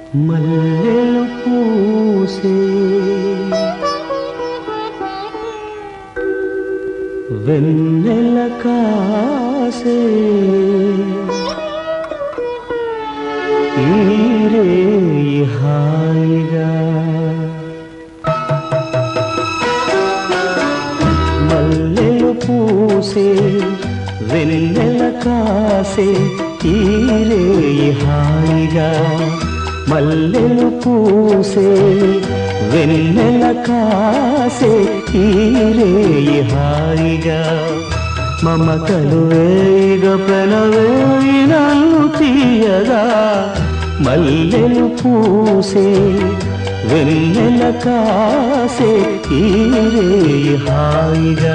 మల్లెలు పూసే వెన్నెల కాసే ఈరే హాయిగా మల్లెలు పూసే వెన్నెల కాసే ఈరే హాయిగా మల్లెలు పూసే వెన్నెల కాసే ఈరే హాయిగా మమతలు వేగ పెనవేయి నన్ను తీయగా మల్లెలు పూసే వెన్నెల కాసే ఈరే హాయిగా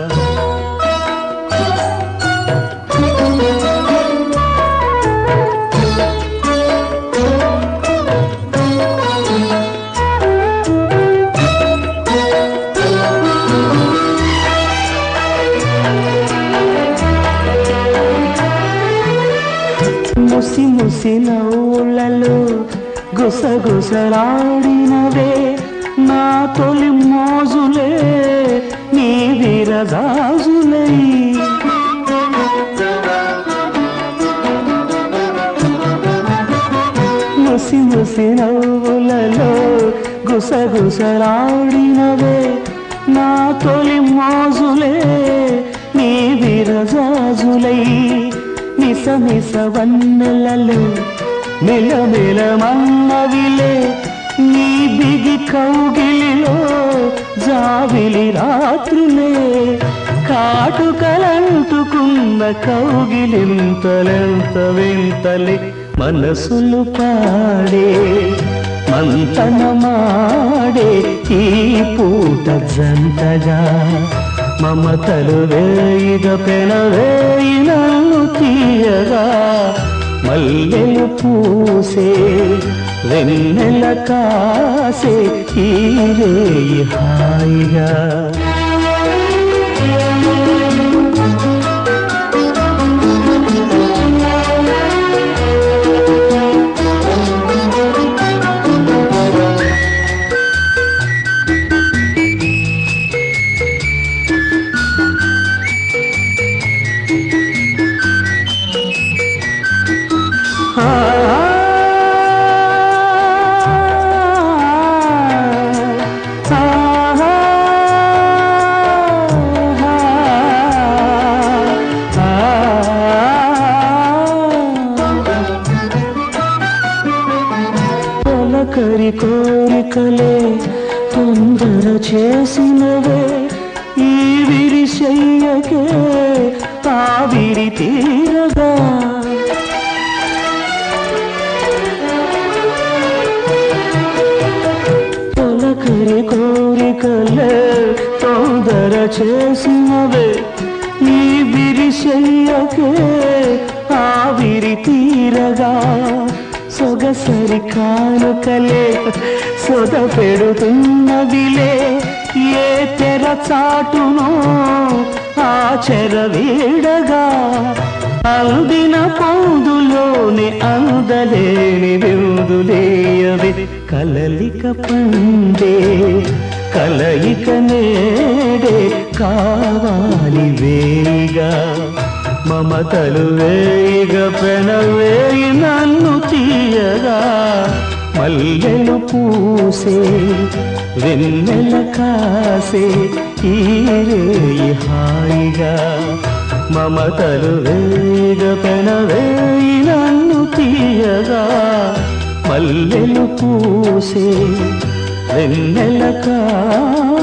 ముసి ముసి నవ్వులలో గుసగుసలాడినవే నా తొలి మోజులే నీ విరగాజులై ముసి ముసి నవ్వులలో గుసగుసలాడినవే నా తొలి మోజులే నీ విరజాజులై నిస నిస వన్నెలలో మెలమెల మన్నవిలే నీ బిగి కౌగిలిలో జావిలి రాత్రులే కాటుకలంటుకున్న కౌగిలింతలెంత వింతలే మనసులు పాడే మంతనమాడే ఈ పూట జంటగా మమతలు వేయిగ పెనవేయి నన్ను తీయగా మల్లెలు పూసే వెన్నెల కాసే ఈరే హాయిగా పలకరి కోరికలే తొందర చేసినవే ఈ విరిశయ్యకే ఆవిరి తీరగా పలకరి కోరికలే తొందర చేసినవే ఈ విరిశయ్యకే ఆవిరి తీరగా సొగసరి కానుకలే సొద పెడుతున్నవిలే ఏ తెర చాటునో ఆ చెర వీడగా అందిన పౌదులోని అందలేని విందులేయవి కలలిక పండే కలయిక నేడే కావాలి వేగా మమతలు వేయిగ పెనవేయి నన్ను తీయగా మల్లెలు పూసే వెన్నెల కాసే ఈరే హాయిగా మమతలు వేగ పెనవేయి నన్ను తీయగా మల్లెలు పూసే వెన్నెల కాసే